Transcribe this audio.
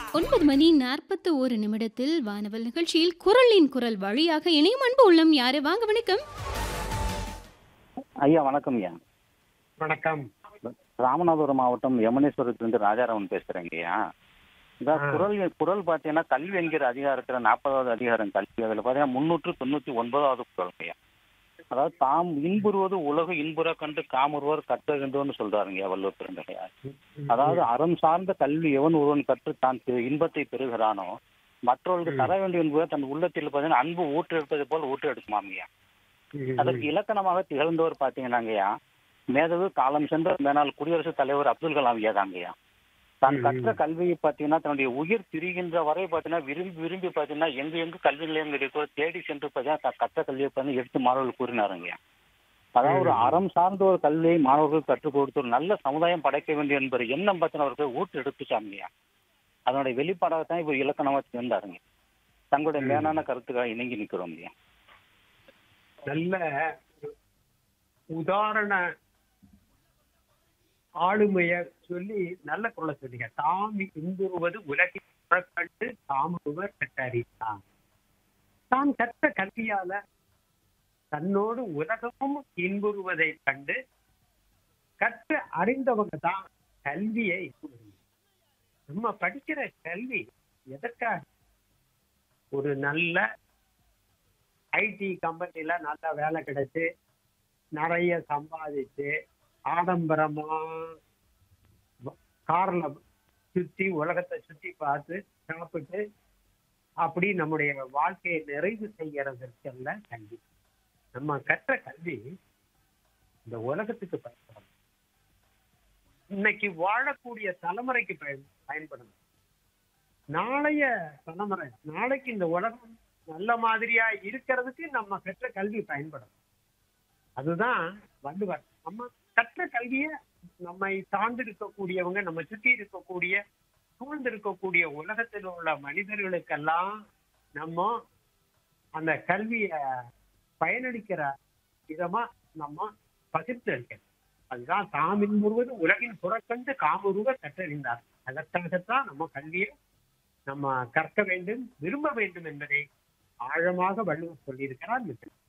ஒன்பது மணி நாற்பத்து ஒரு நிமிடத்தில் வானவல் நிகழ்ச்சியில் குரலின் குரல் வழியாக இணையும் அன்பு உள்ளம் யாரு வாங்க வணக்கம் ஐயா வணக்கம் ஐயா வணக்கம் ராமநாதபுரம் மாவட்டம் யமுனேஸ்வரத்திலிருந்து ராஜாராமன் பேசுறேங்க ஐயா இதான் ஆ. குரல் குரல் பார்த்தீங்கன்னா கல்வி என்கிற அதிகாரத்துல நாற்பதாவது அதிகாரம் கல்வி அதில் பார்த்தீங்கன்னா முன்னூற்று தொண்ணூத்தி ஒன்பதாவது குரல் ஐயா அதாவது தாம் இன்புறுவது உலகு இன்புற கண்டு காமுறுவர் கற்றுகின்றோன்னு சொல்றாருங்க ஐயா வள்ளுவர் பெருந்தகையா அதாவது அறம் சார்ந்த கல்வி எவன் ஒருவன் கற்று தான் பெ- இன்பத்தை பெறுகிறானோ மற்றவர்களுக்கு தர வேண்டும் என்பதை தன் உள்ளத்தில் பார்த்தீங்கன்னா அன்பு ஊற்று எடுப்பது போல் ஊற்று எடுக்குமாமியா அதற்கு இலக்கணமாக திகழ்ந்தவர் பாத்தீங்கன்னாங்கய்யா மேதகு காலம் சென்ற மேனால் குடியரசுத் தலைவர் அப்துல் கலாம் ஐயா தாங்கய்யா தான் ம், கற்ற ம். கல்வியை பார்த்தீங்கன்னா தன்னுடைய உயிர் பிரிகின்ற வரை பார்த்தீங்கன்னா விரும்பி விரும்பி பார்த்தீங்கன்னா எங்கு எங்கு கல்வி நிலையங்கள் இருக்கோ தேடி சென்று பார்த்தீங்கன்னா தான் கற்ற கல்வியை பண்ணி எடுத்து மாணவர்கள் கூறினாருங்கய்யா அதாவது ஒரு ம். அறம் சார்ந்த ஒரு கல்வியை மாணவர்கள் கற்றுக் கொடுத்து ஒரு நல்ல சமுதாயம் படைக்க வேண்டும் என்பது எண்ணம் பத்தின அவர்கள் ஊட்டு எடுத்துச்சாங்கய்யா அதனுடைய வெளிப்பாடாக தான் இப்போ இலக்கணமா திகழ்ந்தாருங்க தங்களுடைய ம். மேலான கருத்துக்காக இணங்கி நிற்கிறோம் ஐயா நல்ல உதாரண ஆளுமைய சொல்லி நல்ல குரலை சொன்னீங்க தாமி இன்புறுவது உலகில் புறக்கண்டு தாமுருவர் கற்றறித்தான் தான் கற்ற கல்வியால தன்னோடு உலகமும் இன்புறுவதை கண்டு கற்று அறிந்தவங்க தான் கல்வியை இன்புறுவது. நம்ம படிக்கிற கல்வி எதற்காக ஒரு நல்ல ஐடி கம்பெனில நல்ல வேலை கிடைச்சு நிறைய சம்பாதிச்சு ஆடம்பரமா வ- கார்ல சுத்தி உலகத்தை சுத்தி பார்த்து சாப்பிட்டு அப்படி நம்முடைய வாழ்க்கையை நிறைவு செய்யறதற்கல்ல கல்வி நம்ம கற்ற கல்வி இந்த உலகத்துக்கு பயன்படும் இன்னைக்கு வாழக்கூடிய தலைமுறைக்கு பயன் பயன்படும் நாளைய தலைமுறை நாளைக்கு இந்த உலகம் நல்ல மாதிரியா இருக்கிறதுக்கு நம்ம கற்ற கல்வி பயன்படும் அதுதான் வள்ளுவர் நம்ம கற்ற கல்விய நம்மை சார்ந்து இருக்கக்கூடியவங்க நம்ம சுற்றி இருக்கக்கூடிய சூழ்ந்து இருக்கக்கூடிய உலகத்தில் உள்ள மனிதர்களுக்கெல்லாம் நம்ம அந்த கல்விய பயனளிக்கிற விதமா நம்ம பகிர்ந்து அளிக்கணும் அதுதான் தாமின் முழுவது உலகின் புறக்கண்டு காமுருவர் கற்றறிந்தார் அதற்காகத்தான் நம்ம கல்வியை நம்ம கற்க வேண்டும் விரும்ப வேண்டும் என்பதை ஆழமாக வள்ளுவர் சொல்லியிருக்கிறார் மிக்க